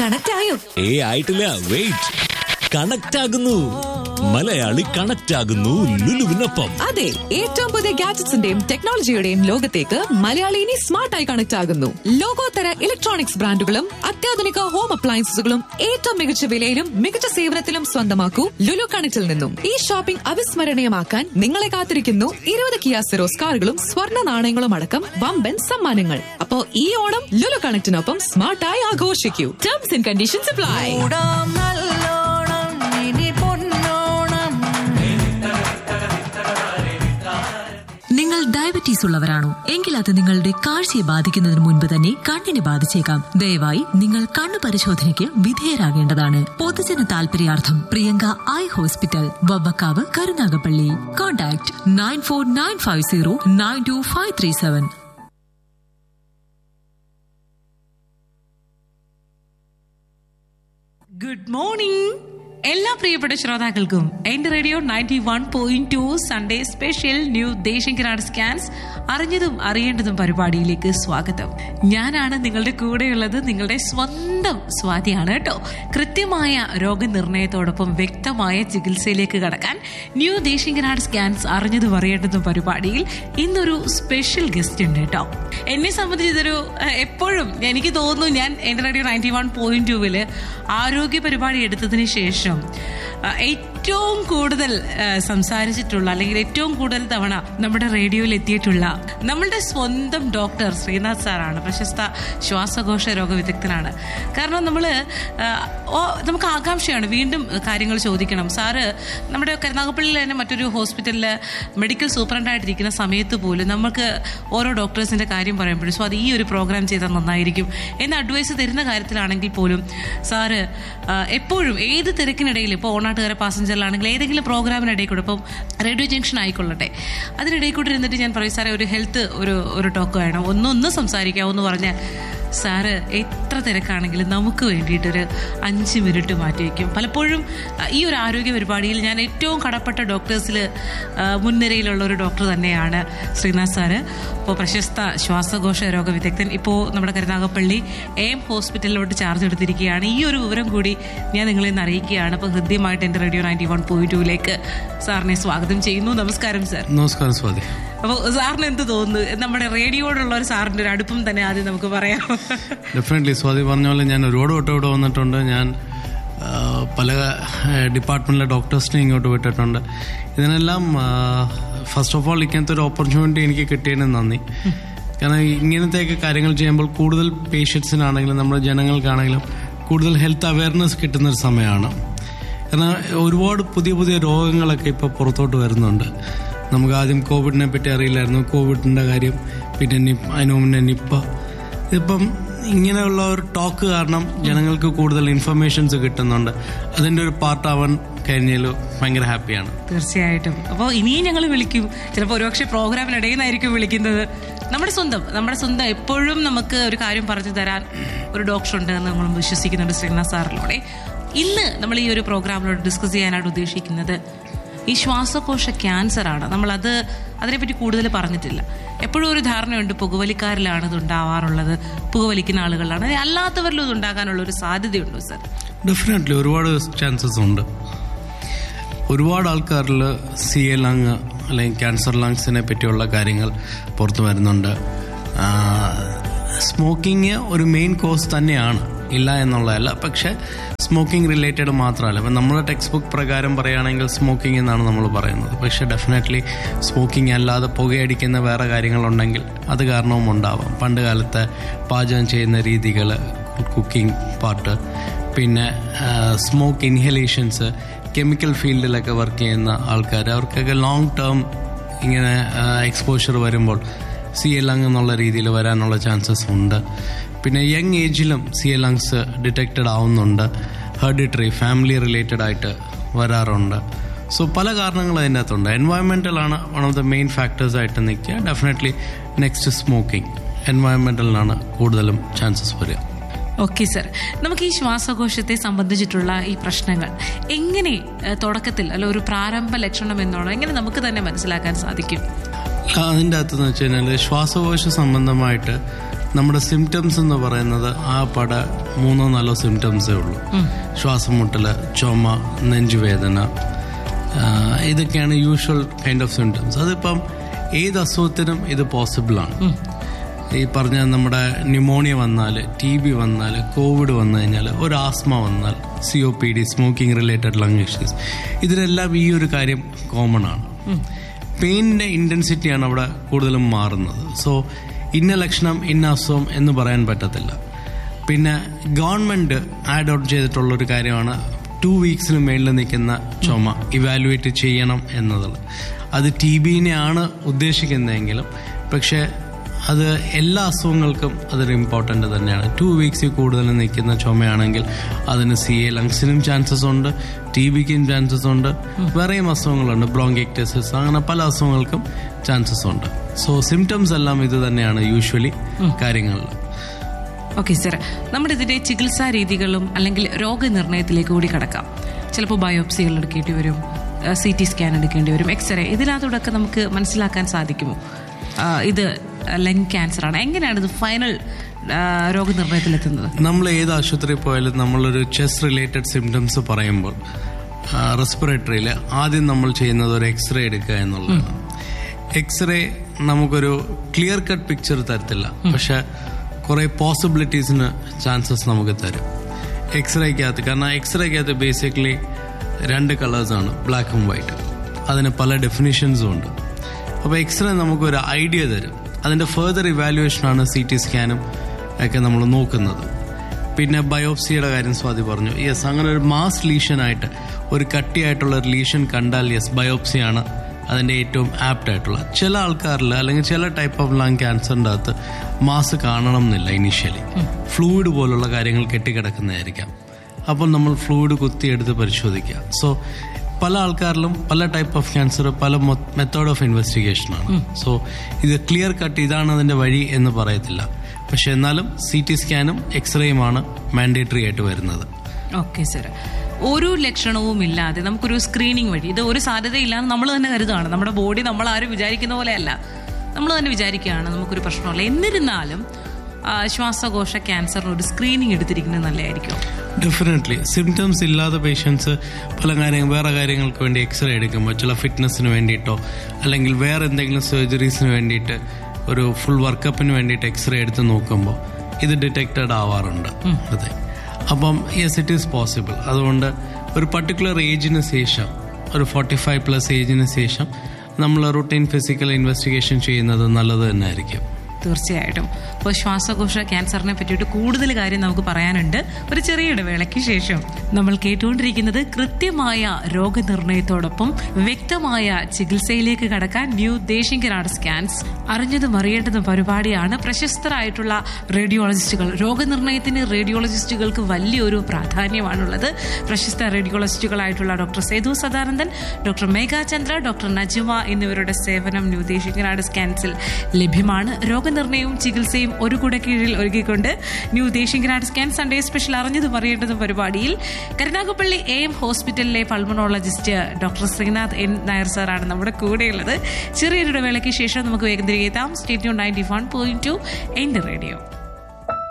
connect ആയോ ഏ ആയിട്ടില്ല വെയിറ്റ് കണക്ട് ആകുന്നു മലയാളി കണക്ട് ആകുന്നു ലുലുവിനൊപ്പം അതെ ഏറ്റവും പുതിയ ഗാഡ്ജറ്റ്സിന്റെയും ടെക്നോളജിയുടെയും ലോകത്തേക്ക് മലയാളി ഇനി സ്മാർട്ടായി കണക്ട് ആകുന്നു ലോകോത്തര ഇലക്ട്രോണിക്സ് ബ്രാൻഡുകളും അത്യാധുനിക ഹോം അപ്ലയൻസസുകളും ഏറ്റവും മികച്ച വിലയിലും മികച്ച സേവനത്തിലും സ്വന്തമാക്കൂ ലുലു കണക്റ്റിൽ നിന്നും ഈ ഷോപ്പിംഗ് അവിസ്മരണീയമാക്കാൻ നിങ്ങളെ കാത്തിരിക്കുന്നു ഇരുപത് കിയാ സെറോസ് കാറുകളും സ്വർണ്ണ നാണയങ്ങളും അടക്കം വമ്പൻ സമ്മാനങ്ങൾ അപ്പോ ഈ ഓണം ലുലു കണക്റ്റിനൊപ്പം സ്മാർട്ടായി ആഘോഷിക്കൂ ടേംസ് ആൻഡ് കണ്ടീഷൻസ് അപ്ലൈ കൂടാം നല്ലോണം ഇനി പൊന്നോണം നിങ്ങൾ ഡയബറ്റീസ് ഉള്ളവരാണോ എങ്കിൽ അത് നിങ്ങളുടെ കാഴ്ചയെ ബാധിക്കുന്നതിന് മുൻപ് തന്നെ കണ്ണിനെ ബാധിച്ചേക്കാം ദയവായി നിങ്ങൾ കണ്ണു പരിശോധനയ്ക്ക് വിധേയരാകേണ്ടതാണ് പൊതുജന താൽപര്യാർത്ഥം Priyanka eye hospital Vavvakkavu Karunagappally contact nine four nine five zero nine two five three seven good morning എല്ലാ പ്രിയപ്പെട്ട ശ്രോതാക്കൾക്കും എന്റെ radio ninety one point two Sunday special new Desinganadu scans അറിഞ്ഞതും അറിയേണ്ടതും പരിപാടിയിലേക്ക് സ്വാഗതം ഞാനാണ് നിങ്ങളുടെ കൂടെയുള്ളത് നിങ്ങളുടെ സ്വന്തം സ്വാതിയാണ് കേട്ടോ കൃത്യമായ രോഗനിർണയത്തോടൊപ്പം വ്യക്തമായ ചികിത്സയിലേക്ക് കടക്കാൻ ന്യൂ ദേശിങ്കനാട് സ്കാൻസ് അറിഞ്ഞതും അറിയേണ്ടതും പരിപാടിയിൽ ഇന്നൊരു സ്പെഷ്യൽ ഗസ്റ്റ് ഉണ്ട് കേട്ടോ എന്നെ സംബന്ധിച്ച് ഇതൊരു ഏഹ്, എപ്പോഴും എനിക്ക് തോന്നുന്നു ഞാൻ എന്റെ റേഡിയോ നയൻറ്റി വൺ പോയിന്റ് ടൂവില് ആരോഗ്യ പരിപാടി എടുത്തതിന് ശേഷം ആ, ഏറ്റവും കൂടുതൽ ആ, സംസാരിച്ചിട്ടുള്ള അല്ലെങ്കിൽ ഏറ്റവും കൂടുതൽ തവണ നമ്മുടെ റേഡിയോയിൽ എത്തിയിട്ടുള്ള നമ്മളുടെ സ്വന്തം ഡോക്ടർ ശ്രീനാഥ് സാറാണ് പ്രശസ്ത ശ്വാസകോശ രോഗ വിദഗ്ധനാണ് കാരണം നമ്മൾ നമുക്ക് ആകാംക്ഷയാണ് വീണ്ടും കാര്യങ്ങൾ ചോദിക്കണം സാറ് നമ്മുടെ കരുനാഗപ്പള്ളിയിൽ തന്നെ മറ്റൊരു ഹോസ്പിറ്റലിൽ മെഡിക്കൽ സൂപ്രണ്ടായിട്ടിരിക്കുന്ന സമയത്ത് പോലും നമുക്ക് ഓരോ ഡോക്ടേഴ്സിന്റെ കാര്യം പറയുമ്പോഴും സോ അത് ഈ ഒരു പ്രോഗ്രാം ചെയ്താൽ നന്നായിരിക്കും എന്ന അഡ്വൈസ് തരുന്ന കാര്യത്തിലാണെങ്കിൽ പോലും സാറ് ആ, എപ്പോഴും ഏത് തിരക്കിനിടയിൽ ഇപ്പോൾ ഓണാട്ടുകാരെ പാസഞ്ചറിലാണെങ്കിൽ ഏതെങ്കിലും പ്രോഗ്രാമിനിടയിൽ കൂടെ ഇപ്പം റേഡിയോ ജംഗ്ഷൻ ആയിക്കൊള്ളട്ടെ അതിനിടയിൽ കൂടെ ഇരുന്നിട്ട് ഞാൻ പറയും സാറേ ഒരു ഹെൽത്ത് ഒരു ഒരു ടോക്ക് വേണം ഒന്നൊന്ന് സംസാരിക്കാമെന്ന് പറഞ്ഞാൽ സാറ് എത്ര തിരക്കാണെങ്കിലും നമുക്ക് വേണ്ടിയിട്ടൊരു അഞ്ച് മിനിറ്റ് മാറ്റി വയ്ക്കും പലപ്പോഴും ആ, ഈ ഒരു ആരോഗ്യ പരിപാടിയിൽ ഞാൻ ഏറ്റവും കടപ്പെട്ട ഡോക്ടേഴ്സിൽ മുൻനിരയിലുള്ള ഒരു ഡോക്ടർ തന്നെയാണ് ശ്രീനാഥ് സാറ് ഇപ്പോൾ പ്രശസ്ത ശ്വാസകോശ രോഗ വിദഗ്ധൻ ഇപ്പോൾ നമ്മുടെ കരുനാഗപ്പള്ളി എം ഹോസ്പിറ്റലിലോട്ട് ചാർജ് എടുത്തിരിക്കുകയാണ് ഈ ഒരു വിവരം കൂടി ഞാൻ നിങ്ങളെ ഇന്ന് അറിയിക്കുകയാണ് അപ്പോൾ ഹൃദ്യമായിട്ട് എൻ്റെ റേഡിയോ നയൻറ്റി വൺ പോയിന്റ് ടൂവിലേക്ക് സാറിനെ സ്വാഗതം ചെയ്യുന്നു നമസ്കാരം സാർ നമസ്കാരം സ്വാതി അപ്പോൾ സാറിന് എന്ത് തോന്നുന്നു നമ്മുടെ റേഡിയോയോടുള്ള ഒരു സാറിന്റെ ഒരു അടുപ്പം തന്നെ ആദ്യം നമുക്ക് പറയാം ഡെഫിനറ്റ്ലി സ്വാതി പറഞ്ഞ പോലെ ഞാൻ ഒരുപാട് വട്ടം ഇവിടെ വന്നിട്ടുണ്ട് ഞാൻ ആ, പല ഡിപ്പാർട്ട്മെന്റിലെ ഡോക്ടേഴ്സിനെ ഇങ്ങോട്ട് വിട്ടിട്ടുണ്ട് ഇതിനെല്ലാം ഫസ്റ്റ് ഓഫ് ഓൾ ഇങ്ങനത്തെ ഒരു ഓപ്പർച്യൂണിറ്റി എനിക്ക് കിട്ടിയതിന് നന്ദി കാരണം ഇങ്ങനത്തെയൊക്കെ കാര്യങ്ങൾ ചെയ്യുമ്പോൾ കൂടുതൽ പേഷ്യൻസിനാണെങ്കിലും നമ്മുടെ ജനങ്ങൾക്കാണെങ്കിലും കൂടുതൽ ഹെൽത്ത് അവയർനെസ് കിട്ടുന്ന ഒരു സമയമാണ് കാരണം ഒരുപാട് പുതിയ പുതിയ രോഗങ്ങളൊക്കെ ഇപ്പോൾ പുറത്തോട്ട് വരുന്നുണ്ട് നമുക്ക് ആദ്യം കോവിഡിനെ പറ്റി അറിയില്ലായിരുന്നു കോവിഡിൻ്റെ കാര്യം പിന്നെ നിപ് അതിനു മുന്നേ നിപ്പ ഇതിപ്പം ഇങ്ങനെയുള്ള ഒരു ടോക്ക് കാരണം ജനങ്ങൾക്ക് കൂടുതൽ ഇൻഫർമേഷൻസ് കിട്ടുന്നുണ്ട് അതിൻ്റെ ഒരു പാർട്ടാവാൻ കഴിഞ്ഞതിൽ ഭയങ്കര ഹാപ്പിയാണ് തീർച്ചയായിട്ടും അപ്പോൾ ഇനിയും ഞങ്ങൾ വിളിക്കും ചിലപ്പോൾ ഒരുപക്ഷെ പ്രോഗ്രാമിനിടയിൽ നിന്നായിരിക്കും വിളിക്കുന്നത് നമ്മുടെ സ്വന്തം നമ്മുടെ സ്വന്തം എപ്പോഴും നമുക്ക് ഒരു കാര്യം പറഞ്ഞു തരാൻ ഒരു ഡോക്ടർ ഉണ്ട് എന്ന് നമ്മൾ വിശ്വസിക്കുന്നുണ്ട് ശ്രീനാഥ് സാറിലൂടെ ഇന്ന് നമ്മൾ ഈ ഒരു പ്രോഗ്രാമിലൂടെ ഡിസ്കസ് ചെയ്യാനായിട്ട് ഉദ്ദേശിക്കുന്നത് ഈ ശ്വാസകോശ ക്യാൻസർ ആണ് നമ്മളത് അതിനെപ്പറ്റി കൂടുതൽ പറഞ്ഞിട്ടില്ല എപ്പോഴും ഒരു ധാരണയുണ്ട് പുകവലിക്കാരിലാണ് ഇത് ഉണ്ടാവാറുള്ളത് പുകവലിക്കുന്ന ആളുകളിലാണ് അല്ലാത്തവരിലും ഇത് ഉണ്ടാകാനുള്ള ഒരു സാധ്യതയുണ്ടോ സർ ഡെഫിനറ്റ്ലി ഒരുപാട് ചാൻസസ് ഉണ്ട് ഒരുപാട് ആൾക്കാരിൽ സി എ ലങ് അല്ലെങ്കിൽ ക്യാൻസർ ലങ്സിനെ പറ്റിയുള്ള കാര്യങ്ങൾ പുറത്തു വരുന്നുണ്ട് സ്മോക്കിംഗ് ഒരു മെയിൻ കോസ് തന്നെയാണ് ഇല്ല എന്നുള്ളതല്ല പക്ഷെ സ്മോക്കിംഗ് റിലേറ്റഡ് മാത്രമല്ല ഇപ്പം നമ്മുടെ ടെക്സ്റ്റ് ബുക്ക് പ്രകാരം പറയുകയാണെങ്കിൽ സ്മോക്കിംഗ് എന്നാണ് നമ്മൾ പറയുന്നത് പക്ഷെ ഡെഫിനറ്റ്ലി സ്മോക്കിംഗ് അല്ലാതെ പുകയടിക്കുന്ന വേറെ കാര്യങ്ങളുണ്ടെങ്കിൽ അത് കാരണവും ഉണ്ടാവാം പണ്ട് കാലത്തെ പാചകം ചെയ്യുന്ന രീതികൾ കുക്കിംഗ് പാർട്ട് പിന്നെ സ്മോക്ക് ഇൻഹലേഷൻസ് കെമിക്കൽ ഫീൽഡിലൊക്കെ വർക്ക് ചെയ്യുന്ന ആൾക്കാർ അവർക്കൊക്കെ ലോങ് ടേം ഇങ്ങനെ എക്സ്പോഷർ വരുമ്പോൾ സി എ ലങ് എന്നുള്ള രീതിയിൽ വരാനുള്ള ചാൻസസ് ഉണ്ട് പിന്നെ യങ് ഏജിലും സി എ ലങ്സ് ഡിറ്റക്റ്റഡ് ആവുന്നുണ്ട് ഹെർഡിറ്ററി ഫാമിലി റിലേറ്റഡ് ആയിട്ട് വരാറുണ്ട് സോ പല കാരണങ്ങൾ അതിൻ്റെ അകത്തുണ്ട് എൻവയൺമെൻറ്റലാണ് one of the main factors ആയിട്ട് നിൽക്കുക ഡെഫിനറ്റ്ലി നെക്സ്റ്റ് സ്മോക്കിംഗ് എൻവയൺമെൻറ്റലിനാണ് കൂടുതലും ചാൻസസ് വരിക ഓക്കെ സർ നമുക്ക് ഈ ശ്വാസകോശത്തെ സംബന്ധിച്ചിട്ടുള്ള ഈ പ്രശ്നങ്ങൾ എങ്ങനെ ഏഹ്, തുടക്കത്തിൽ അല്ല ഒരു പ്രാരംഭ ലക്ഷണം എന്നോണം എങ്ങനെ നമുക്ക് തന്നെ മനസ്സിലാക്കാൻ സാധിക്കും അതിൻ്റെ അകത്തെന്ന് വെച്ച് കഴിഞ്ഞാൽ ശ്വാസകോശ സംബന്ധമായിട്ട് നമ്മുടെ സിംറ്റംസ് എന്ന് പറയുന്നത് ആ പട മൂന്നോ നാലോ സിംറ്റംസേ ഉള്ളൂ ശ്വാസം മുട്ടല് ചുമ നെഞ്ചുവേദന ആ, ഇതൊക്കെയാണ് യൂഷ്വൽ കൈൻഡ് ഓഫ് സിംറ്റംസ് അതിപ്പം ഏത് അസുഖത്തിനും ഇത് പോസിബിൾ ആണ് ഈ പറഞ്ഞ നമ്മുടെ ന്യൂമോണിയ വന്നാൽ ടി ബി വന്നാൽ കോവിഡ് വന്നു കഴിഞ്ഞാൽ ഒരു ആസ്മ വന്നാൽ C O P D smoking related lung issues ഇതിനെല്ലാം ഈ ഒരു കാര്യം കോമൺ ആണ് പെയിനിന്റെ ഇന്റൻസിറ്റിയാണ് അവിടെ കൂടുതലും മാറുന്നത് സോ ഇന്ന ലക്ഷണം ഇന്ന അസുഖം എന്ന് പറയാൻ പറ്റത്തില്ല പിന്നെ ഗവൺമെന്റ് ആഡ് ഔട്ട് ചെയ്തിട്ടുള്ള ഒരു കാര്യമാണ് ടു വീക്സിന് മേളിൽ നിൽക്കുന്ന ചുമ ഇവാലുവേറ്റ് ചെയ്യണം എന്നുള്ളത് അത് ടി ബിനെയാണ് ഉദ്ദേശിക്കുന്നതെങ്കിലും പക്ഷേ അത് എല്ലാ അസുഖങ്ങൾക്കും അതൊരു ഇമ്പോർട്ടൻ്റ് തന്നെയാണ് ടു വീക്സിൽ കൂടുതൽ നിൽക്കുന്ന ചുമയാണെങ്കിൽ അതിന് സി എ ലങ്സിനും ചാൻസസ് ഉണ്ട് ടി ബിക്കും ചാൻസസ് ഉണ്ട് വേറെയും അസുഖങ്ങളുണ്ട് ബ്രോങ്കെക്ടസിസ് അങ്ങനെ പല അസുഖങ്ങൾക്കും ചാൻസസ് ഉണ്ട് സോ സിംറ്റംസ് എല്ലാം ഇത് തന്നെയാണ് യൂഷ്വലി കാര്യങ്ങളിൽ ഓക്കെ സർ നമ്മുടെ ഇതിന്റെ ചികിത്സാ രീതികളും അല്ലെങ്കിൽ രോഗനിർണയത്തിലേക്ക് കൂടി കടക്കാം ചിലപ്പോൾ ബയോപ്സികൾ എടുക്കേണ്ടി വരും സി ടി സ്കാൻ എടുക്കേണ്ടി വരും എക്സ്റേ ഇതിനകത്തൂടെയൊക്കെ നമുക്ക് മനസ്സിലാക്കാൻ സാധിക്കുമോ ആ, ഇത് ലങ് ക്യാൻസർ ആണ് എങ്ങനെയാണ് ഇത് ഫൈനൽ രോഗനിർണയത്തിലെത്തുന്നത് നമ്മൾ ഏത് ആശുപത്രിയിൽ പോയാലും നമ്മളൊരു ചെസ് റിലേറ്റഡ് സിംറ്റംസ് പറയുമ്പോൾ റെസ്പിറേറ്ററിയിൽ ആദ്യം നമ്മൾ ചെയ്യുന്നത് ഒരു എക്സ്റേ എടുക്കുക എന്നുള്ളതാണ് എക്സ്റേ നമുക്കൊരു ക്ലിയർ കട്ട് പിക്ചർ തരത്തില്ല പക്ഷെ കുറെ പോസിബിലിറ്റീസിന് ചാൻസസ് നമുക്ക് തരും എക്സ്റേക്കകത്ത് കാരണം എക്സ്റേക്കകത്ത് ബേസിക്കലി രണ്ട് കളേഴ്സാണ് ബ്ലാക്കും വൈറ്റ് അതിന് പല ഡെഫിനിഷൻസും ഉണ്ട് അപ്പോൾ എക്സ്റേ നമുക്കൊരു ഐഡിയ തരും അതിന്റെ ഫെർദർ ഇവാലുവേഷനാണ് സി ടി സ്കാനും ഒക്കെ നമ്മൾ നോക്കുന്നത് പിന്നെ ബയോപ്സിയുടെ കാര്യം സ്വാതി പറഞ്ഞു യെസ് അങ്ങനെ ഒരു മാസ് ലീഷനായിട്ട് ഒരു കട്ടിയായിട്ടുള്ള ഒരു ലീഷൻ കണ്ടാൽ യെസ് ബയോപ്സിയാണ് അതിന്റെ ഏറ്റവും ആപ്റ്റ് ആയിട്ടുള്ള ചില ആൾക്കാരിൽ അല്ലെങ്കിൽ ചില ടൈപ്പ് ഓഫ് ലങ് ക്യാൻസറിൻ്റെ അകത്ത് മാസ് കാണണം എന്നില്ല ഇനീഷ്യലി ഫ്ലൂയിഡ് പോലുള്ള കാര്യങ്ങൾ കെട്ടിക്കിടക്കുന്നതായിരിക്കാം അപ്പോൾ നമ്മൾ ഫ്ലൂയിഡ് കുത്തിയെടുത്ത് പരിശോധിക്കുക സോ പല ആൾക്കാരിലും പല ടൈപ്പ് ഓഫ് ക്യാൻസർ പല മെത്തേഡ് ഓഫ് ഇൻവെസ്റ്റിഗേഷൻ ആണ് സോ ഇത് ക്ലിയർ കട്ട് ഇതാണ് അതിന്റെ വഴി എന്ന് പറയത്തില്ല പക്ഷെ എന്നാലും സി ടി സ്കാനും എക്സ്റേയുമാണ് മാൻഡേറ്ററി ആയിട്ട് വരുന്നത് ഓക്കെ സർ ഒരു ലക്ഷണവും ഇല്ലാതെ നമുക്കൊരു സ്ക്രീനിങ് വഴി ഇത് ഒരു സാധ്യതയില്ലാന്ന് നമ്മൾ തന്നെ കരുതുകയാണ് നമ്മുടെ ബോഡി നമ്മൾ ആരും വിചാരിക്കുന്ന പോലെയല്ല നമ്മൾ തന്നെ വിചാരിക്കുകയാണ് നമുക്കൊരു പ്രശ്നമല്ല എന്നിരുന്നാലും ആ, ശ്വാസകോശ ക്യാൻസറിന് ഒരു സ്ക്രീനിങ് എടുത്തിരിക്കുന്നത് നല്ലതായിരിക്കും ഡെഫിനറ്റ്ലി സിംറ്റംസ് ഇല്ലാത്ത പേഷ്യൻസ് പല കാര്യങ്ങൾ വേറെ കാര്യങ്ങൾക്ക് വേണ്ടി എക്സ്റേ എടുക്കുമ്പോൾ ചില ഫിറ്റ്നസ്സിന് വേണ്ടിയിട്ടോ അല്ലെങ്കിൽ വേറെ എന്തെങ്കിലും സർജറീസിന് വേണ്ടിയിട്ട് ഒരു ഫുൾ വർക്കപ്പിന് വേണ്ടിയിട്ട് എക്സ്റേ എടുത്ത് നോക്കുമ്പോൾ ഇത് ഡിറ്റക്റ്റഡ് ആവാറുണ്ട് അതെ അപ്പം യെസ് ഇറ്റ് ഈസ് പോസിബിൾ അതുകൊണ്ട് ഒരു പർട്ടിക്കുലർ ഏജിന് ശേഷം ഒരു ഫോർട്ടി ഫൈവ് പ്ലസ് ഏജിന് ശേഷം നമ്മൾ റുട്ടീൻ ഫിസിക്കൽ ഇൻവെസ്റ്റിഗേഷൻ ചെയ്യുന്നത് നല്ലത് തന്നെ ആയിരിക്കും തീർച്ചയായിട്ടും അപ്പോൾ ശ്വാസകോശ ക്യാൻസറിനെ പറ്റിയിട്ട് കൂടുതൽ കാര്യം നമുക്ക് പറയാനുണ്ട് ഒരു ചെറിയ ഇടവേളയ്ക്ക് ശേഷം നമ്മൾ കേട്ടുകൊണ്ടിരിക്കുന്നത് കൃത്യമായ രോഗനിർണയത്തോടൊപ്പം വ്യക്തമായ ചികിത്സയിലേക്ക് കടക്കാൻ ന്യൂ ദേശിങ്കനാട് സ്കാൻസ് അറിഞ്ഞതും അറിയേണ്ടതും പരിപാടിയാണ് പ്രശസ്തരായിട്ടുള്ള റേഡിയോളജിസ്റ്റുകൾ രോഗനിർണയത്തിന് റേഡിയോളജിസ്റ്റുകൾക്ക് വലിയൊരു പ്രാധാന്യമാണുള്ളത് പ്രശസ്ത റേഡിയോളജിസ്റ്റുകളായിട്ടുള്ള doctor Sethu Sadanandan doctor Meghachandra doctor Najma എന്നിവരുടെ സേവനം ന്യൂ ദേശിങ്കനാട് സ്കാൻസിൽ ലഭ്യമാണ് രോഗനിർണയവും ചികിത്സയും ഒരു കുട കീഴിൽ ഒരുക്കിക്കൊണ്ട് new Desinganadu scan Sunday special അറിഞ്ഞതും അറിയേണ്ടതും പരിപാടിയിൽ കരുനാഗപ്പള്ളി എ എം ഹോസ്പിറ്റലിലെ pulmonologist doctor Srinath N Nair സാറാണ് നമ്മുടെ കൂടെയുള്ളത് ചെറിയൊരു ഇടവേളയ്ക്ക് ശേഷം നമുക്ക് വേഗം തിരികെ എത്താം stay tune ninety one point two എന്റെ റേഡിയോ